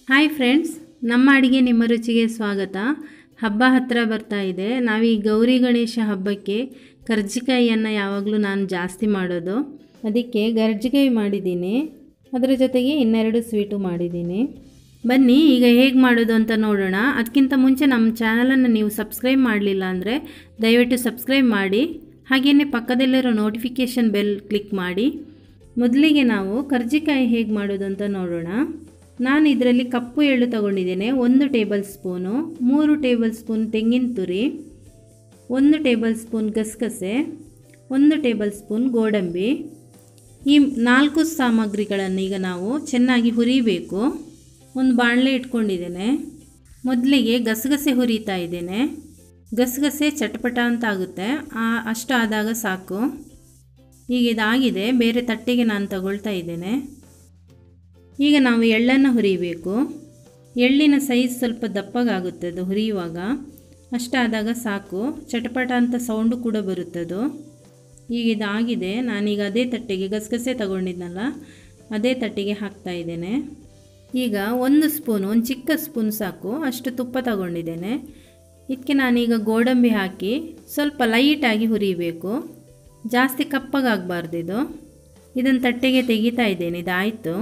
hi friends ನಮ್ಮ ಅಡುಗೆ ನಿಮ್ಮ ರುಚಿಗೆ ಸ್ವಾಗತ ಹಬ್ಬ ಹತ್ತಿರ ಬರ್ತಾ ಇದೆ ನಾವು ಈ ಗೌರಿ ಗಣೇಶ ಹಬ್ಬಕ್ಕೆ ಕರ್ಜಿಕಾಯಿಯನ್ನು ಯಾವಾಗಲೂ ನಾನು ಜಾಸ್ತಿ ಮಾಡೋದು ಅದಕ್ಕೆ ಗರ್ಜಿಕಾಯಿ ಮಾಡಿದ್ದೀನಿ ಅದರ ಜೊತೆಗೆ ಇನ್ನೆರಡು ಸ್ವೀಟು ಮಾಡಿದ್ದೀನಿ ಬನ್ನಿ ಈಗ ಹೇಗೆ ಮಾಡೋದು ಅಂತ ನೋಡೋಣ ಅದಕ್ಕಿಂತ ಮುಂಚೆ ನಮ್ಮ ಚಾನಲನ್ನು ನೀವು ಸಬ್ಸ್ಕ್ರೈಬ್ ಮಾಡಲಿಲ್ಲ ಅಂದರೆ ದಯವಿಟ್ಟು ಸಬ್ಸ್ಕ್ರೈಬ್ ಮಾಡಿ ಹಾಗೆಯೇ ಪಕ್ಕದಲ್ಲಿರೋ ನೋಟಿಫಿಕೇಷನ್ ಬೆಲ್ ಕ್ಲಿಕ್ ಮಾಡಿ ಮೊದಲಿಗೆ ನಾವು ಕರ್ಜಿಕಾಯಿ ಹೇಗೆ ಮಾಡೋದು ಅಂತ ನೋಡೋಣ ನಾನು ಇದರಲ್ಲಿ ಕಪ್ಪು ಎಳ್ಳು ತಗೊಂಡಿದ್ದೇನೆ ಒಂದು ಟೇಬಲ್ ಸ್ಪೂನು ಮೂರು ಟೇಬಲ್ ಸ್ಪೂನ್ ತೆಂಗಿನ ತುರಿ ಒಂದು ಟೇಬಲ್ ಸ್ಪೂನ್ ಗಸಗಸೆ ಒಂದು ಟೇಬಲ್ ಸ್ಪೂನ್ ಗೋಡಂಬಿ ಈ ನಾಲ್ಕು ಸಾಮಗ್ರಿಗಳನ್ನು ಈಗ ನಾವು ಚೆನ್ನಾಗಿ ಹುರಿಬೇಕು ಒಂದು ಬಾಣಲೆ ಇಟ್ಕೊಂಡಿದ್ದೇನೆ ಮೊದಲಿಗೆ ಗಸಗಸೆ ಹುರಿತಾ ಇದ್ದೇನೆ ಗಸಗಸೆ ಚಟಪಟ ಅಂತ ಆಗುತ್ತೆ ಆ ಅಷ್ಟು ಆದಾಗ ಸಾಕು ಈಗ ಇದಾಗಿದೆ ಬೇರೆ ತಟ್ಟೆಗೆ ನಾನು ತಗೊಳ್ತಾ ಇದ್ದೇನೆ ಈಗ ನಾವು ಎಳ್ಳನ್ನು ಹುರಿಬೇಕು ಎಳ್ಳಿನ ಸೈಜ್ ಸ್ವಲ್ಪ ದಪ್ಪಗಾಗುತ್ತೆ ಅದು ಹುರಿಯುವಾಗ ಅಷ್ಟಾದಾಗ ಸಾಕು ಚಟಪಟ ಅಂತ ಸೌಂಡು ಕೂಡ ಬರುತ್ತದು ಈಗ ಇದಾಗಿದೆ ನಾನೀಗ ಅದೇ ತಟ್ಟೆಗೆ ಗಸಗಸೆ ತಗೊಂಡಿದ್ನಲ್ಲ ಅದೇ ತಟ್ಟೆಗೆ ಹಾಕ್ತಾ ಇದ್ದೇನೆ ಈಗ ಒಂದು ಸ್ಪೂನ್ ಒಂದು ಚಿಕ್ಕ ಸ್ಪೂನ್ ಸಾಕು ಅಷ್ಟು ತುಪ್ಪ ತಗೊಂಡಿದ್ದೇನೆ ಇದಕ್ಕೆ ನಾನೀಗ ಗೋಡಂಬಿ ಹಾಕಿ ಸ್ವಲ್ಪ ಲೈಟಾಗಿ ಹುರಿಬೇಕು ಜಾಸ್ತಿ ಕಪ್ಪಗಾಗಬಾರ್ದು ಇದು ಇದನ್ನು ತಟ್ಟೆಗೆ ತೆಗಿತಾ ಇದ್ದೇನೆ ಇದಾಯಿತು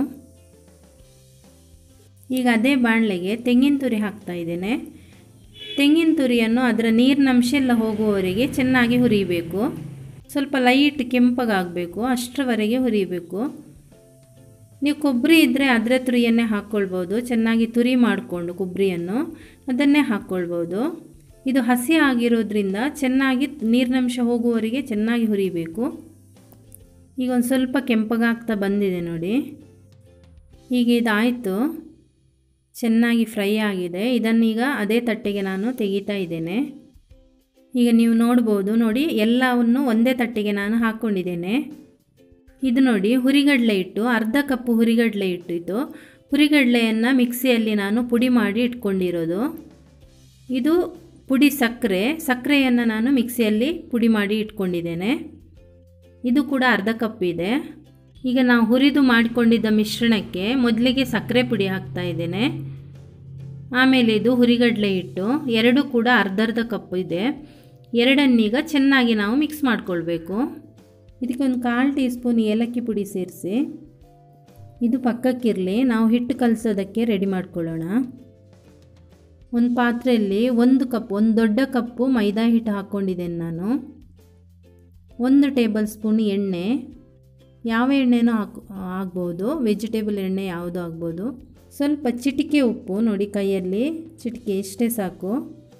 ಈಗ ಅದೇ ಬಾಣಲೆಗೆ ತೆಂಗಿನ ತುರಿ ಹಾಕ್ತಾ ಇದ್ದೇನೆ ತೆಂಗಿನ ತುರಿಯನ್ನು ಅದರ ನೀರಿನಂಶ ಎಲ್ಲ ಹೋಗುವವರೆಗೆ ಚೆನ್ನಾಗಿ ಹುರಿಬೇಕು ಸ್ವಲ್ಪ ಲೈಟ್ ಕೆಂಪಗಾಗಬೇಕು ಅಷ್ಟರವರೆಗೆ ಹುರಿಬೇಕು ನೀವು ಕೊಬ್ಬರಿ ಇದ್ದರೆ ಅದರ ತುರಿಯನ್ನೇ ಹಾಕ್ಕೊಳ್ಬೋದು ಚೆನ್ನಾಗಿ ತುರಿ ಮಾಡಿಕೊಂಡು ಕೊಬ್ಬರಿಯನ್ನು ಅದನ್ನೇ ಹಾಕ್ಕೊಳ್ಬೋದು ಇದು ಹಸಿ ಆಗಿರೋದ್ರಿಂದ ಚೆನ್ನಾಗಿ ನೀರಿನಂಶ ಹೋಗುವವರೆಗೆ ಚೆನ್ನಾಗಿ ಹುರಿಬೇಕು ಈಗ ಒಂದು ಸ್ವಲ್ಪ ಕೆಂಪಗಾಗ್ತಾ ಬಂದಿದೆ ನೋಡಿ ಈಗ ಇದಾಯಿತು ಚೆನ್ನಾಗಿ ಫ್ರೈ ಆಗಿದೆ ಇದನ್ನೀಗ ಅದೇ ತಟ್ಟೆಗೆ ನಾನು ತೆಗಿತಾ ಇದ್ದೇನೆ ಈಗ ನೀವು ನೋಡ್ಬೋದು ನೋಡಿ ಎಲ್ಲವನ್ನು ಒಂದೇ ತಟ್ಟೆಗೆ ನಾನು ಹಾಕ್ಕೊಂಡಿದ್ದೇನೆ ಇದು ನೋಡಿ ಹುರಿಗಡಲೆ ಇಟ್ಟು ಅರ್ಧ ಕಪ್ಪು ಹುರಿಗಡಲೆ ಇಟ್ಟಿದ್ದು ಹುರಿಗಡಲೆಯನ್ನು ಮಿಕ್ಸಿಯಲ್ಲಿ ನಾನು ಪುಡಿ ಮಾಡಿ ಇಟ್ಕೊಂಡಿರೋದು ಇದು ಪುಡಿ ಸಕ್ಕರೆ ಸಕ್ಕರೆಯನ್ನು ನಾನು ಮಿಕ್ಸಿಯಲ್ಲಿ ಪುಡಿ ಮಾಡಿ ಇಟ್ಕೊಂಡಿದ್ದೇನೆ ಇದು ಕೂಡ ಅರ್ಧ ಕಪ್ ಇದೆ ಈಗ ನಾವು ಹುರಿದು ಮಾಡಿಕೊಂಡಿದ್ದ ಮಿಶ್ರಣಕ್ಕೆ ಮೊದಲಿಗೆ ಸಕ್ಕರೆ ಪುಡಿ ಹಾಕ್ತಾ ಇದ್ದೇನೆ ಆಮೇಲೆ ಇದು ಹುರಿಗಡಲೆ ಹಿಟ್ಟು ಎರಡು ಕೂಡ ಅರ್ಧ ಅರ್ಧ ಕಪ್ ಇದೆ ಎರಡನ್ನೀಗ ಚೆನ್ನಾಗಿ ನಾವು ಮಿಕ್ಸ್ ಮಾಡಿಕೊಳ್ಬೇಕು ಇದಕ್ಕೆ ಒಂದು ಕಾಲು ಟೀ ಸ್ಪೂನ್ ಏಲಕ್ಕಿ ಪುಡಿ ಸೇರಿಸಿ ಇದು ಪಕ್ಕಕ್ಕಿರಲಿ ನಾವು ಹಿಟ್ಟು ಕಲಸೋದಕ್ಕೆ ರೆಡಿ ಮಾಡ್ಕೊಳ್ಳೋಣ ಒಂದು ಪಾತ್ರೆಯಲ್ಲಿ ಒಂದು ಕಪ್ ಒಂದು ದೊಡ್ಡ ಕಪ್ಪು ಮೈದಾ ಹಿಟ್ಟು ಹಾಕ್ಕೊಂಡಿದ್ದೇನೆ ನಾನು ಒಂದು ಟೇಬಲ್ ಸ್ಪೂನ್ ಎಣ್ಣೆ ಯಾವ ಎಣ್ಣೆನೂ ಹಾಕ್ ಆಗ್ಬೋದು ವೆಜಿಟೇಬಲ್ ಎಣ್ಣೆ ಯಾವುದು ಆಗ್ಬೋದು ಸ್ವಲ್ಪ ಚಿಟಿಕೆ ಉಪ್ಪು ನೋಡಿ ಕೈಯಲ್ಲಿ ಚಿಟಿಕೆ ಇಷ್ಟೇ ಸಾಕು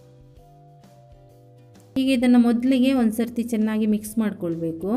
ಈಗ ಇದನ್ನು ಮೊದಲಿಗೆ ಒಂದು ಸರ್ತಿ ಚೆನ್ನಾಗಿ ಮಿಕ್ಸ್ ಮಾಡಿಕೊಳ್ಬೇಕು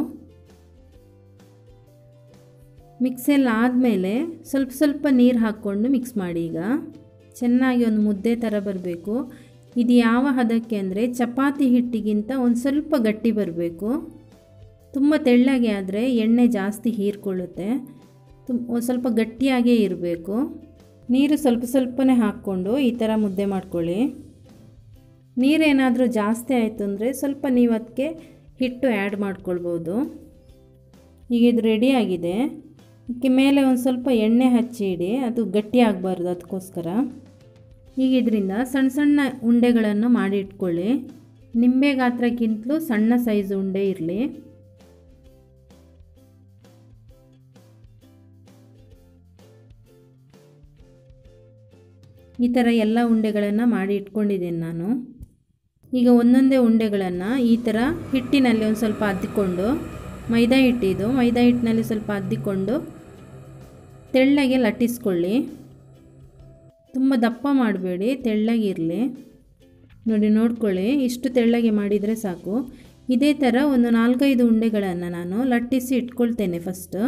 ಮಿಕ್ಸೆಲ್ಲ ಆದಮೇಲೆ ಸ್ವಲ್ಪ ಸ್ವಲ್ಪ ನೀರು ಹಾಕ್ಕೊಂಡು ಮಿಕ್ಸ್ ಮಾಡಿ ಈಗ ಚೆನ್ನಾಗಿ ಒಂದು ಮುದ್ದೆ ಥರ ಬರಬೇಕು ಇದು ಯಾವ ಹದಕ್ಕೆ ಅಂದರೆ ಚಪಾತಿ ಹಿಟ್ಟಿಗಿಂತ ಒಂದು ಸ್ವಲ್ಪ ಗಟ್ಟಿ ಬರಬೇಕು ತುಂಬ ತೆಳ್ಳಗೆ ಆದರೆ ಎಣ್ಣೆ ಜಾಸ್ತಿ ಹೀರ್ಕೊಳ್ಳುತ್ತೆ ತುಂಬ ಒಂದು ಸ್ವಲ್ಪ ಗಟ್ಟಿಯಾಗೇ ಇರಬೇಕು ನೀರು ಸ್ವಲ್ಪ ಸ್ವಲ್ಪನೇ ಹಾಕ್ಕೊಂಡು ಈ ಥರ ಮುದ್ದೆ ಮಾಡ್ಕೊಳ್ಳಿ ನೀರೇನಾದರೂ ಜಾಸ್ತಿ ಆಯಿತು ಅಂದರೆ ಸ್ವಲ್ಪ ನೀವು ಅದಕ್ಕೆ ಹಿಟ್ಟು ಆ್ಯಡ್ ಮಾಡ್ಕೊಳ್ಬೋದು ಈಗ ಇದು ರೆಡಿಯಾಗಿದೆ ಅದಕ್ಕೆ ಮೇಲೆ ಒಂದು ಸ್ವಲ್ಪ ಎಣ್ಣೆ ಹಚ್ಚಿ ಇಡಿ ಅದು ಗಟ್ಟಿ ಆಗಬಾರ್ದು ಅದಕ್ಕೋಸ್ಕರ ಈಗ ಇದರಿಂದ ಸಣ್ಣ ಸಣ್ಣ ಉಂಡೆಗಳನ್ನು ಮಾಡಿ ಇಟ್ಕೊಳ್ಳಿ ನಿಂಬೆ ಗಾತ್ರಕ್ಕಿಂತಲೂ ಸಣ್ಣ ಸೈಜ್ ಉಂಡೆ ಇರಲಿ ಈ ಥರ ಎಲ್ಲ ಉಂಡೆಗಳನ್ನು ಮಾಡಿ ಇಟ್ಕೊಂಡಿದ್ದೇನೆ ನಾನು ಈಗ ಒಂದೊಂದೇ ಉಂಡೆಗಳನ್ನು ಈ ಥರ ಹಿಟ್ಟಿನಲ್ಲಿ ಒಂದು ಸ್ವಲ್ಪ ಅದ್ದಿಕೊಂಡು ಮೈದಾ ಹಿಟ್ಟಿದು ಮೈದಾ ಹಿಟ್ಟಿನಲ್ಲಿ ಸ್ವಲ್ಪ ಅದ್ದಿಕೊಂಡು ತೆಳ್ಳಗೆ ಲಟ್ಟಿಸ್ಕೊಳ್ಳಿ ತುಂಬ ದಪ್ಪ ಮಾಡಬೇಡಿ ತೆಳ್ಳಗಿರಲಿ ನೋಡಿ ನೋಡ್ಕೊಳ್ಳಿ ಇಷ್ಟು ತೆಳ್ಳಗೆ ಮಾಡಿದರೆ ಸಾಕು ಇದೇ ಥರ ಒಂದು ನಾಲ್ಕೈದು ಉಂಡೆಗಳನ್ನು ನಾನು ಲಟ್ಟಿಸಿ ಇಟ್ಕೊಳ್ತೇನೆ ಫಸ್ಟು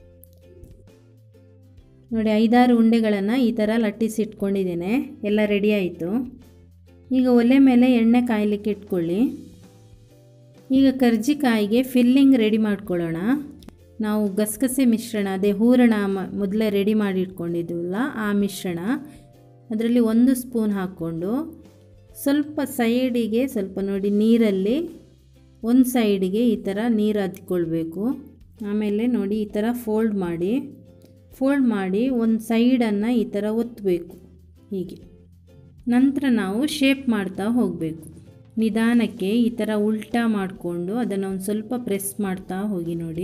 ನೋಡಿ ಐದಾರು ಉಂಡೆಗಳನ್ನು ಈ ಥರ ಲಟ್ಟಿಸಿ ಇಟ್ಕೊಂಡಿದ್ದೇನೆ ಎಲ್ಲ ರೆಡಿ ಆಯಿತು ಈಗ ಒಲೆ ಮೇಲೆ ಎಣ್ಣೆ ಕಾಯಲಿಕ್ಕೆ ಇಟ್ಕೊಳ್ಳಿ ಈಗ ಕರ್ಜಿಕಾಯಿಗೆ ಫಿಲ್ಲಿಂಗ್ ರೆಡಿ ಮಾಡ್ಕೊಳ್ಳೋಣ ನಾವು ಗಸಗಸೆ ಮಿಶ್ರಣ ಅದೇ ಹೂರಣ ಮೊದಲೇ ರೆಡಿ ಮಾಡಿ ಇಟ್ಕೊಂಡಿದ್ದೀವಲ್ಲ ಆ ಮಿಶ್ರಣ ಅದರಲ್ಲಿ ಒಂದು ಸ್ಪೂನ್ ಹಾಕ್ಕೊಂಡು ಸ್ವಲ್ಪ ಸೈಡಿಗೆ ಸ್ವಲ್ಪ ನೋಡಿ ನೀರಲ್ಲಿ ಒಂದು ಸೈಡಿಗೆ ಈ ಥರ ನೀರು ಹದ್ಕೊಳ್ಬೇಕು ಆಮೇಲೆ ನೋಡಿ ಈ ಥರ ಫೋಲ್ಡ್ ಮಾಡಿ ಫೋಲ್ಡ್ ಮಾಡಿ ಒಂದು ಸೈಡನ್ನು ಈ ಥರ ಒತ್ತಬೇಕು ಹೀಗೆ ನಂತರ ನಾವು ಶೇಪ್ ಮಾಡ್ತಾ ಹೋಗಬೇಕು ನಿಧಾನಕ್ಕೆ ಈ ಥರ ಉಲ್ಟಾ ಮಾಡಿಕೊಂಡು ಅದನ್ನು ಒಂದು ಸ್ವಲ್ಪ ಪ್ರೆಸ್ ಮಾಡ್ತಾ ಹೋಗಿ ನೋಡಿ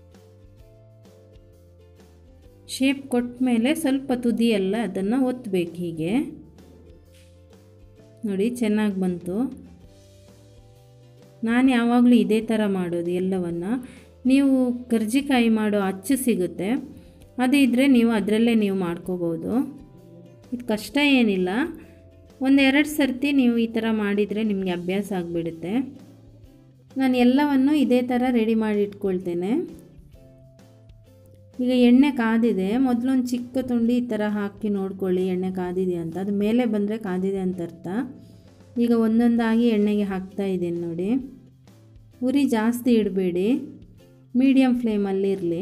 ಶೇಪ್ ಕೊಟ್ಟ ಮೇಲೆ ಸ್ವಲ್ಪ ತುದಿಯೆಲ್ಲ ಅದನ್ನು ಒತ್ತಬೇಕು ಹೀಗೆ ನೋಡಿ ಚೆನ್ನಾಗಿ ಬಂತು ನಾನು ಯಾವಾಗಲೂ ಇದೇ ಥರ ಮಾಡೋದು ಎಲ್ಲವನ್ನು ನೀವು ಕರ್ಜಿಕಾಯಿ ಮಾಡೋ ಅಚ್ಚು ಸಿಗುತ್ತೆ ಅದು ಇದ್ದರೆ ನೀವು ಅದರಲ್ಲೇ ನೀವು ಮಾಡ್ಕೋಬೋದು ಇದು ಕಷ್ಟ ಏನಿಲ್ಲ ಒಂದೆರಡು ಸರ್ತಿ ನೀವು ಈ ಥರ ಮಾಡಿದರೆ ನಿಮಗೆ ಅಭ್ಯಾಸ ಆಗಿಬಿಡುತ್ತೆ ನಾನು ಎಲ್ಲವನ್ನು ಇದೇ ಥರ ರೆಡಿ ಮಾಡಿ ಇಟ್ಕೊಳ್ತೇನೆ ಈಗ ಎಣ್ಣೆ ಕಾದಿದೆ ಮೊದಲೊಂದು ಚಿಕ್ಕ ತುಂಡಿ ಈ ಥರ ಹಾಕಿ ನೋಡ್ಕೊಳ್ಳಿ ಎಣ್ಣೆ ಕಾದಿದೆ ಅಂತ ಅದು ಮೇಲೆ ಬಂದರೆ ಕಾದಿದೆ ಅಂತ ಅರ್ಥ ಈಗ ಒಂದೊಂದಾಗಿ ಎಣ್ಣೆಗೆ ಹಾಕ್ತಾ ಇದ್ದೀನಿ ನೋಡಿ ಉರಿ ಜಾಸ್ತಿ ಇಡಬೇಡಿ ಮೀಡಿಯಮ್ ಫ್ಲೇಮಲ್ಲಿ ಇರಲಿ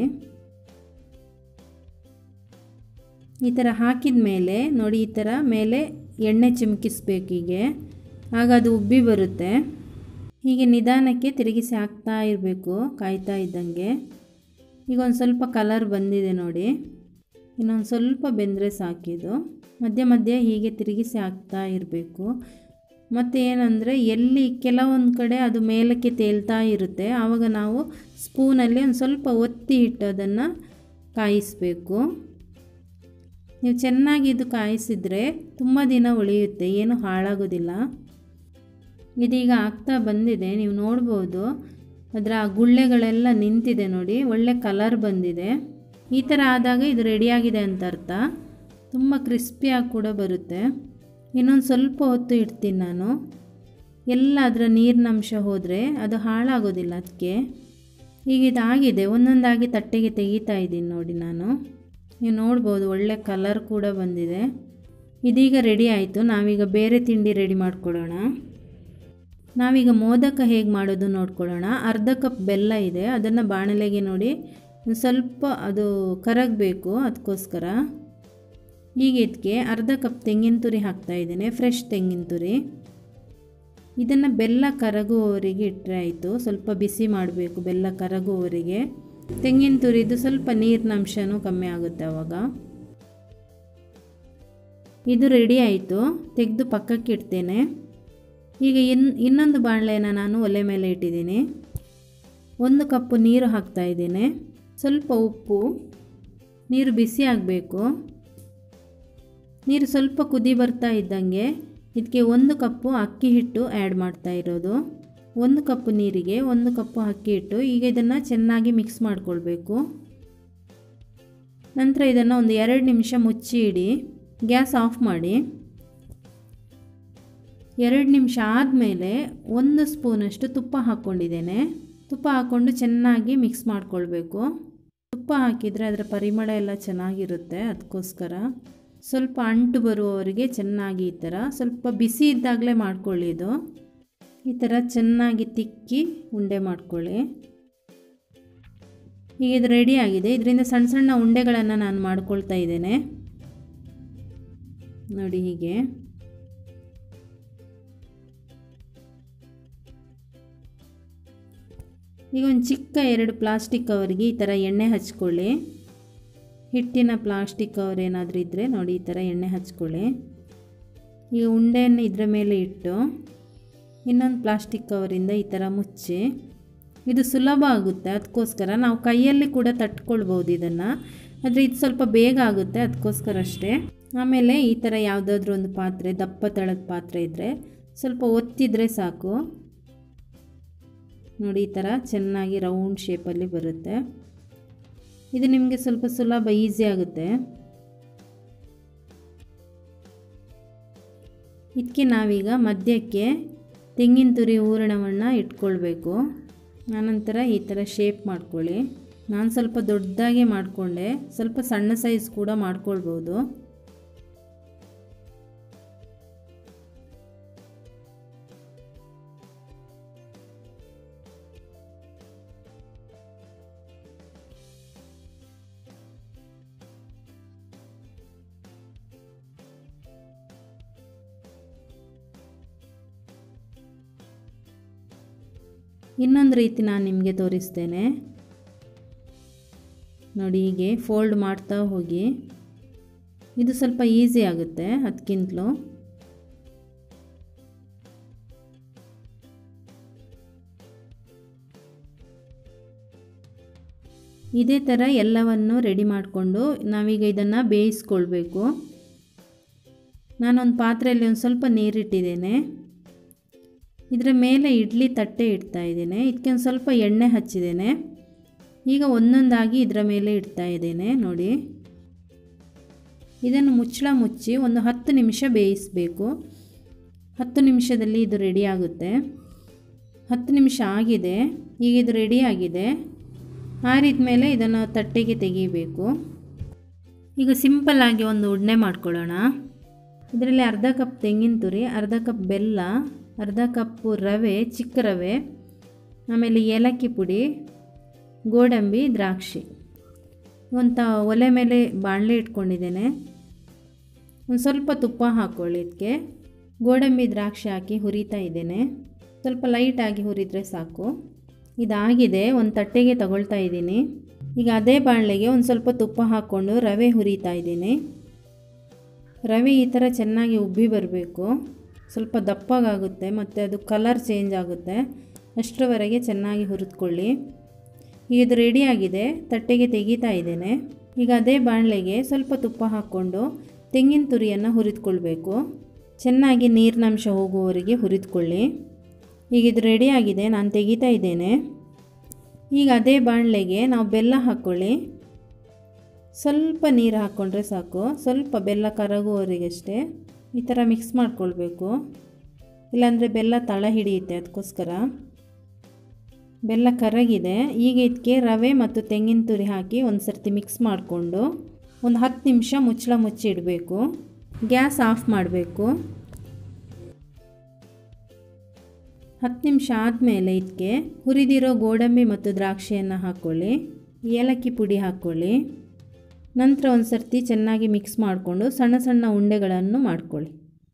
ಈ ಥರ ಹಾಕಿದ ಮೇಲೆ ನೋಡಿ ಈ ಥರ ಮೇಲೆ ಎಣ್ಣೆ ಚಿಮುಕಿಸ್ಬೇಕು ಹೀಗೆ ಆಗ ಅದು ಉಬ್ಬಿ ಬರುತ್ತೆ ಹೀಗೆ ನಿಧಾನಕ್ಕೆ ತಿರುಗಿಸಿ ಹಾಕ್ತಾ ಇರಬೇಕು ಕಾಯ್ತಾ ಇದ್ದಂಗೆ ಈಗ ಒಂದು ಸ್ವಲ್ಪ ಕಲರ್ ಬಂದಿದೆ ನೋಡಿ ಇನ್ನೊಂದು ಸ್ವಲ್ಪ ಬೆಂದರೆ ಸಾಕಿದು ಮಧ್ಯೆ ಮಧ್ಯೆ ಹೀಗೆ ತಿರುಗಿಸಿ ಹಾಕ್ತಾ ಇರಬೇಕು ಮತ್ತು ಏನಂದರೆ ಎಲ್ಲಿ ಕೆಲವೊಂದು ಕಡೆ ಅದು ಮೇಲಕ್ಕೆ ತೇಲ್ತಾ ಇರುತ್ತೆ ಆವಾಗ ನಾವು ಸ್ಪೂನಲ್ಲಿ ಒಂದು ಸ್ವಲ್ಪ ಒತ್ತಿ ಇಟ್ಟು ಅದನ್ನು ಕಾಯಿಸಬೇಕು ನೀವು ಚೆನ್ನಾಗಿ ಇದು ಕಾಯಿಸಿದರೆ ತುಂಬ ದಿನ ಉಳಿಯುತ್ತೆ ಏನು ಹಾಳಾಗೋದಿಲ್ಲ ಇದೀಗ ಆಗ್ತಾ ಬಂದಿದೆ ನೀವು ನೋಡ್ಬೋದು ಅದರ ಗುಳ್ಳೆಗಳೆಲ್ಲ ನಿಂತಿದೆ ನೋಡಿ ಒಳ್ಳೆ ಕಲರ್ ಬಂದಿದೆ ಈ ಥರ ಆದಾಗ ಇದು ರೆಡಿಯಾಗಿದೆ ಅಂತ ಅರ್ಥ ತುಂಬ ಕ್ರಿಸ್ಪಿಯಾಗಿ ಕೂಡ ಬರುತ್ತೆ ಇನ್ನೊಂದು ಸ್ವಲ್ಪ ಹೊತ್ತು ಇಡ್ತೀನಿ ನಾನು ಎಲ್ಲ ಅದರ ನೀರಿನಂಶ ಹೋದರೆ ಅದು ಹಾಳಾಗೋದಿಲ್ಲ ಅದಕ್ಕೆ ಈಗ ಇದಾಗಿದೆ ಒಂದೊಂದಾಗಿ ತಟ್ಟೆಗೆ ತೆಗಿತಾ ಇದ್ದೀನಿ ನೋಡಿ ನಾನು ನೀವು ನೋಡ್ಬೋದು ಒಳ್ಳೆ ಕಲರ್ ಕೂಡ ಬಂದಿದೆ ಇದೀಗ ರೆಡಿ ಆಯಿತು ನಾವೀಗ ಬೇರೆ ತಿಂಡಿ ರೆಡಿ ಮಾಡ್ಕೊಳ್ಳೋಣ ನಾವೀಗ ಮೋದಕ ಹೇಗೆ ಮಾಡೋದು ನೋಡ್ಕೊಳ್ಳೋಣ ಅರ್ಧ ಕಪ್ ಬೆಲ್ಲ ಇದೆ ಅದನ್ನು ಬಾಣಲೆಗೆ ನೋಡಿ ಒಂದು ಸ್ವಲ್ಪ ಅದು ಕರಗಬೇಕು ಅದಕ್ಕೋಸ್ಕರ ಈಗ ಇದಕ್ಕೆ ಅರ್ಧ ಕಪ್ ತೆಂಗಿನ ತುರಿ ಹಾಕ್ತಾ ಇದ್ದೇನೆ ಫ್ರೆಶ್ ತೆಂಗಿನ ತುರಿ ಇದನ್ನು ಬೆಲ್ಲ ಕರಗುವವರೆಗೆ ಇಟ್ಟರೆ ಆಯಿತು ಸ್ವಲ್ಪ ಬಿಸಿ ಮಾಡಬೇಕು ಬೆಲ್ಲ ಕರಗುವವರೆಗೆ ತೆಂಗಿನ ತುರಿದು ಸ್ವಲ್ಪ ನೀರಿನ ಅಂಶನೂ ಕಮ್ಮಿ ಆಗುತ್ತೆ ಆವಾಗ ಇದು ರೆಡಿ ಆಯಿತು ತೆಗೆದು ಪಕ್ಕಕ್ಕೆ ಇಡ್ತೇನೆ ಈಗ ಇನ್ ಇನ್ನೊಂದು ಬಾಣಲೆನ ನಾನು ಒಲೆ ಮೇಲೆ ಇಟ್ಟಿದ್ದೀನಿ ಒಂದು ಕಪ್ಪು ನೀರು ಹಾಕ್ತಾ ಇದ್ದೀನಿ ಸ್ವಲ್ಪ ಉಪ್ಪು ನೀರು ಬಿಸಿ ಆಗಬೇಕು ನೀರು ಸ್ವಲ್ಪ ಕುದಿ ಬರ್ತಾ ಇದ್ದಂಗೆ ಇದಕ್ಕೆ ಒಂದು ಕಪ್ಪು ಅಕ್ಕಿ ಹಿಟ್ಟು ಆ್ಯಡ್ ಮಾಡ್ತಾ ಇರೋದು ಒಂದು ಕಪ್ಪು ನೀರಿಗೆ ಒಂದು ಕಪ್ಪು ಅಕ್ಕಿ ಹಿಟ್ಟು ಈಗ ಇದನ್ನು ಚೆನ್ನಾಗಿ ಮಿಕ್ಸ್ ಮಾಡಿಕೊಳ್ಬೇಕು ನಂತರ ಇದನ್ನು ಒಂದು ಎರಡು ನಿಮಿಷ ಮುಚ್ಚಿ ಇಡಿ ಗ್ಯಾಸ್ ಆಫ್ ಮಾಡಿ ಎರಡು ನಿಮಿಷ ಆದಮೇಲೆ ಒಂದು ಸ್ಪೂನಷ್ಟು ತುಪ್ಪ ಹಾಕ್ಕೊಂಡಿದ್ದೇನೆ ತುಪ್ಪ ಹಾಕ್ಕೊಂಡು ಚೆನ್ನಾಗಿ ಮಿಕ್ಸ್ ಮಾಡ್ಕೊಳ್ಬೇಕು ತುಪ್ಪ ಹಾಕಿದರೆ ಅದರ ಪರಿಮಳ ಎಲ್ಲ ಚೆನ್ನಾಗಿರುತ್ತೆ ಅದಕ್ಕೋಸ್ಕರ ಸ್ವಲ್ಪ ಅಂಟು ಬರುವವರೆಗೆ ಚೆನ್ನಾಗಿ ಈ ಥರ ಸ್ವಲ್ಪ ಬಿಸಿ ಇದ್ದಾಗಲೇ ಮಾಡ್ಕೊಳ್ಳಿ ಇದು ಈ ಥರ ಚೆನ್ನಾಗಿ ತಿಕ್ಕಿ ಉಂಡೆ ಮಾಡ್ಕೊಳ್ಳಿ ಈಗ ಇದು ರೆಡಿ ಆಗಿದೆ ಇದರಿಂದ ಸಣ್ಣ ಸಣ್ಣ ಉಂಡೆಗಳನ್ನು ನಾನು ಮಾಡ್ಕೊಳ್ತಾ ಇದ್ದೇನೆ ನೋಡಿ ಹೀಗೆ ಈಗ ಒಂದು ಚಿಕ್ಕ ಎರಡು ಪ್ಲಾಸ್ಟಿಕ್ ಕವರ್ಗೆ ಈ ಥರ ಎಣ್ಣೆ ಹಚ್ಕೊಳ್ಳಿ ಹಿಟ್ಟಿನ ಪ್ಲಾಸ್ಟಿಕ್ ಕವರ್ ಏನಾದರೂ ಇದ್ದರೆ ನೋಡಿ ಈ ಥರ ಎಣ್ಣೆ ಹಚ್ಕೊಳ್ಳಿ ಈಗ ಉಂಡೆಯನ್ನು ಇದರ ಮೇಲೆ ಇಟ್ಟು ಇನ್ನೊಂದು ಪ್ಲಾಸ್ಟಿಕ್ ಕವರಿಂದ ಈ ಥರ ಮುಚ್ಚಿ ಇದು ಸುಲಭ ಆಗುತ್ತೆ ಅದಕ್ಕೋಸ್ಕರ ನಾವು ಕೈಯಲ್ಲಿ ಕೂಡ ತಟ್ಕೊಳ್ಬೋದು ಇದನ್ನು ಆದರೆ ಇದು ಸ್ವಲ್ಪ ಬೇಗ ಆಗುತ್ತೆ ಅದಕ್ಕೋಸ್ಕರ ಅಷ್ಟೇ ಆಮೇಲೆ ಈ ಥರ ಯಾವುದಾದ್ರೂ ಒಂದು ಪಾತ್ರೆ ದಪ್ಪ ತಳದ ಪಾತ್ರೆ ಇದ್ದರೆ ಸ್ವಲ್ಪ ಒತ್ತಿದ್ರೆ ಸಾಕು ನೋಡಿ ಈ ಥರ ಚೆನ್ನಾಗಿ ರೌಂಡ್ ಶೇಪಲ್ಲಿ ಬರುತ್ತೆ ಇದು ನಿಮಗೆ ಸ್ವಲ್ಪ ಸುಲಭ ಈಸಿ ಆಗುತ್ತೆ ಇದಕ್ಕೆ ನಾವೀಗ ಮಧ್ಯಕ್ಕೆ ತೆಂಗಿನ ತುರಿ ಹೂರಣವನ್ನು ಇಟ್ಕೊಳ್ಬೇಕು ಆನಂತರ ಈ ಥರ ಶೇಪ್ ಮಾಡ್ಕೊಳ್ಳಿ ನಾನು ಸ್ವಲ್ಪ ದೊಡ್ಡದಾಗೆ ಮಾಡಿಕೊಂಡೆ ಸ್ವಲ್ಪ ಸಣ್ಣ ಸೈಜ್ ಕೂಡ ಮಾಡ್ಕೊಳ್ಬೋದು ಇನ್ನೊಂದು ರೀತಿ ನಾನು ನಿಮಗೆ ತೋರಿಸ್ತೇನೆ ನೋಡಿ ಹೀಗೆ ಫೋಲ್ಡ್ ಮಾಡ್ತಾ ಹೋಗಿ ಇದು ಸ್ವಲ್ಪ ಈಸಿ ಆಗುತ್ತೆ ಅದಕ್ಕಿಂತಲೂ ಇದೇ ಥರ ಎಲ್ಲವನ್ನು ರೆಡಿ ಮಾಡಿಕೊಂಡು ನಾವೀಗ ಇದನ್ನು ಬೇಯಿಸ್ಕೊಳ್ಬೇಕು ನಾನೊಂದು ಪಾತ್ರೆಯಲ್ಲಿ ಒಂದು ಸ್ವಲ್ಪ ನೀರಿಟ್ಟಿದ್ದೇನೆ ಇದರ ಮೇಲೆ ಇಡ್ಲಿ ತಟ್ಟೆ ಇಡ್ತಾ ಇದ್ದೇನೆ ಇದಕ್ಕೆ ಒಂದು ಸ್ವಲ್ಪ ಎಣ್ಣೆ ಹಚ್ಚಿದ್ದೇನೆ ಈಗ ಒಂದೊಂದಾಗಿ ಇದರ ಮೇಲೆ ಇಡ್ತಾ ಇದ್ದೇನೆ ನೋಡಿ ಇದನ್ನು ಮುಚ್ಚಳ ಮುಚ್ಚಿ ಒಂದು ಹತ್ತು ನಿಮಿಷ ಬೇಯಿಸಬೇಕು ಹತ್ತು ನಿಮಿಷದಲ್ಲಿ ಇದು ರೆಡಿ ಆಗುತ್ತೆ ಹತ್ತು ನಿಮಿಷ ಆಗಿದೆ ಈಗ ಇದು ರೆಡಿ ಆಗಿದೆ ಆರಿದ ಮೇಲೆ ಇದನ್ನು ತಟ್ಟೆಗೆ ತೆಗಿಬೇಕು ಈಗ ಸಿಂಪಲ್ಲಾಗಿ ಒಂದು ಉಡ್ನೆ ಮಾಡ್ಕೊಳ್ಳೋಣ ಇದರಲ್ಲಿ ಅರ್ಧ ಕಪ್ ತೆಂಗಿನ ತುರಿ ಅರ್ಧ ಕಪ್ ಬೆಲ್ಲ ಅರ್ಧ ಕಪ್ಪು ರವೆ ಚಿಕ್ಕ ರವೆ ಆಮೇಲೆ ಏಲಕ್ಕಿ ಪುಡಿ ಗೋಡಂಬಿ ದ್ರಾಕ್ಷಿ ಒಂದು ತ ಒಲೆ ಮೇಲೆ ಬಾಣಲೆ ಇಟ್ಕೊಂಡಿದ್ದೇನೆ ಒಂದು ಸ್ವಲ್ಪ ತುಪ್ಪ ಹಾಕ್ಕೊಳ್ಳಿ ಇದಕ್ಕೆ ಗೋಡಂಬಿ ದ್ರಾಕ್ಷಿ ಹಾಕಿ ಹುರಿತಾ ಇದ್ದೇನೆ ಸ್ವಲ್ಪ ಲೈಟಾಗಿ ಹುರಿದ್ರೆ ಸಾಕು ಇದಾಗಿದೆ ಒಂದು ತಟ್ಟೆಗೆ ತಗೊಳ್ತಾ ಇದ್ದೀನಿ ಈಗ ಅದೇ ಬಾಣಲೆಗೆ ಒಂದು ಸ್ವಲ್ಪ ತುಪ್ಪ ಹಾಕ್ಕೊಂಡು ರವೆ ಹುರಿತಾ ಇದ್ದೀನಿ ರವೆ ಈ ಥರ ಚೆನ್ನಾಗಿ ಉಬ್ಬಿ ಬರಬೇಕು ಸ್ವಲ್ಪ ದಪ್ಪಗಾಗುತ್ತೆ ಮತ್ತು ಅದು ಕಲರ್ ಚೇಂಜ್ ಆಗುತ್ತೆ ಅಷ್ಟರವರೆಗೆ ಚೆನ್ನಾಗಿ ಹುರಿದ್ಕೊಳ್ಳಿ ಈಗ ಇದು ರೆಡಿಯಾಗಿದೆ ತಟ್ಟೆಗೆ ತೆಗಿತಾ ಇದ್ದೇನೆ ಈಗ ಅದೇ ಬಾಣಲೆಗೆ ಸ್ವಲ್ಪ ತುಪ್ಪ ಹಾಕ್ಕೊಂಡು ತೆಂಗಿನ ತುರಿಯನ್ನು ಹುರಿದ್ಕೊಳ್ಬೇಕು ಚೆನ್ನಾಗಿ ನೀರಿನಂಶ ಹೋಗುವವರೆಗೆ ಹುರಿದ್ಕೊಳ್ಳಿ ಈಗ ಇದು ರೆಡಿಯಾಗಿದೆ ನಾನು ತೆಗಿತಾ ಇದ್ದೇನೆ ಈಗ ಅದೇ ಬಾಣಲೆಗೆ ನಾವು ಬೆಲ್ಲ ಹಾಕ್ಕೊಳ್ಳಿ ಸ್ವಲ್ಪ ನೀರು ಹಾಕ್ಕೊಂಡ್ರೆ ಸಾಕು ಸ್ವಲ್ಪ ಬೆಲ್ಲ ಕರಗುವವರೆಗಷ್ಟೇ ಈ ಥರ ಮಿಕ್ಸ್ ಮಾಡ್ಕೊಳ್ಬೇಕು ಇಲ್ಲಾಂದರೆ ಬೆಲ್ಲ ತಳ ಹಿಡಿಯುತ್ತೆ ಅದಕ್ಕೋಸ್ಕರ ಬೆಲ್ಲ ಕರಗಿದೆ ಈಗ ಇದಕ್ಕೆ ರವೆ ಮತ್ತು ತೆಂಗಿನ ತುರಿ ಹಾಕಿ ಒಂದು ಸರ್ತಿ ಮಿಕ್ಸ್ ಮಾಡಿಕೊಂಡು ಒಂದು ಹತ್ತು ನಿಮಿಷ ಮುಚ್ಚಳ ಮುಚ್ಚಿ ಇಡಬೇಕು ಗ್ಯಾಸ್ ಆಫ್ ಮಾಡಬೇಕು ಹತ್ತು ನಿಮಿಷ ಆದಮೇಲೆ ಇದಕ್ಕೆ ಹುರಿದಿರೋ ಗೋಡಂಬಿ ಮತ್ತು ದ್ರಾಕ್ಷಿಯನ್ನು ಹಾಕ್ಕೊಳ್ಳಿ ಏಲಕ್ಕಿ ಪುಡಿ ಹಾಕ್ಕೊಳ್ಳಿ ನಂತರ ಒಂದು ಸರ್ತಿ ಚೆನ್ನಾಗಿ ಮಿಕ್ಸ್ ಮಾಡಿಕೊಂಡು ಸಣ್ಣ ಸಣ್ಣ ಉಂಡೆಗಳನ್ನು ಮಾಡ್ಕೊಳ್ಳಿ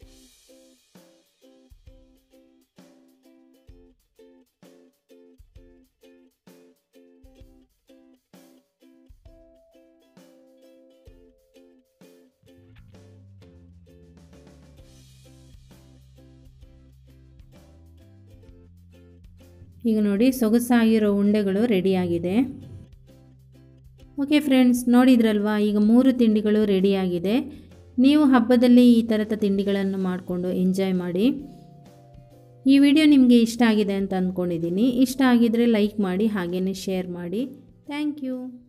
ಈಗ ನೋಡಿ ಸೊಗಸಾಗಿರೋ ಉಂಡೆಗಳು ರೆಡಿಯಾಗಿದೆ ಓಕೆ ಫ್ರೆಂಡ್ಸ್ ನೋಡಿದ್ರಲ್ವಾ ಈಗ ಮೂರು ತಿಂಡಿಗಳು ರೆಡಿಯಾಗಿದೆ ನೀವು ಹಬ್ಬದಲ್ಲಿ ಈ ಥರದ ತಿಂಡಿಗಳನ್ನು ಮಾಡಿಕೊಂಡು ಎಂಜಾಯ್ ಮಾಡಿ ಈ ವಿಡಿಯೋ ನಿಮಗೆ ಇಷ್ಟ ಆಗಿದೆ ಅಂತ ಅಂದ್ಕೊಂಡಿದ್ದೀನಿ ಇಷ್ಟ ಆಗಿದರೆ ಲೈಕ್ ಮಾಡಿ ಹಾಗೆಯೇ ಶೇರ್ ಮಾಡಿ ಥ್ಯಾಂಕ್ ಯು